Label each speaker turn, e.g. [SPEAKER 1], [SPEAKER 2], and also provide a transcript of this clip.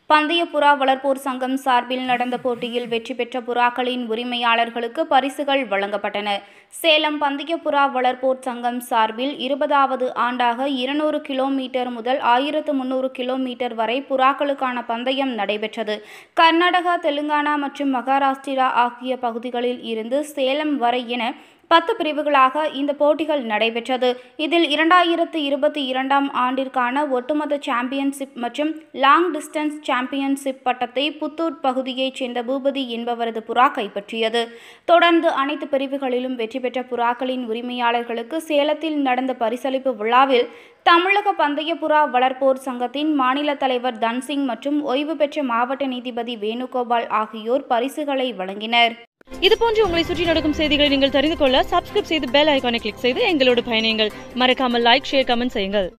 [SPEAKER 1] பந்தய புறா வளர்ப்போர் சங்கம் சார்பில் நடந்த போட்டியில் வெற்றி பெற்ற புறாக்களின் உரிமையாளர்களுக்கு பரிசுகள் வழங்கப்பட்டன சேலம் பந்தய புறா வளர்ப்போர் சங்கம் சார்பில் இருபதாவது ஆண்டாக இருநூறு கிலோமீட்டர் முதல் ஆயிரத்து முன்னூறு கிலோமீட்டர் வரை புறாக்களுக்கான பந்தயம் நடைபெற்றது கர்நாடகா தெலுங்கானா மற்றும் மகாராஷ்டிரா ஆகிய பகுதிகளில் இருந்து சேலம் வரை என பத்து பிரிவுகளாக இந்த போட்டிகள் நடைபெற்றது இதில் இரண்டாயிரத்து இருபத்தி இரண்டாம் ஆண்டிற்கான ஒட்டுமொத்த சாம்பியன்ஷிப் மற்றும் லாங் டிஸ்டன்ஸ் சாம்பியன்ஷிப் பட்டத்தை புத்தூர் பகுதியைச் சேர்ந்த பூபதி என்பவரது புறா கைப்பற்றியது தொடர்ந்து அனைத்து பிரிவுகளிலும் வெற்றி பெற்ற புறாக்களின் உரிமையாளர்களுக்கு சேலத்தில் நடந்த பரிசளிப்பு விழாவில் தமிழக பந்தய புறா வளர்ப்போர் சங்கத்தின் மாநில தலைவர் தன்சிங் மற்றும் ஓய்வு பெற்ற மாவட்ட நீதிபதி வேணுகோபால் ஆகியோர் பரிசுகளை வழங்கினர்
[SPEAKER 2] இது போன்று உங்களை சுற்றி நடக்கும் செய்திகளை நீங்கள் தெரிந்து கொள்ள சப்ஸ்கிரைப் செய்து பெல் ஐகானை கிளிக் செய்து எங்களோடு பயணியுங்கள் மறக்காமல் லைக் ஷேர் கமெண்ட் செய்யுங்கள்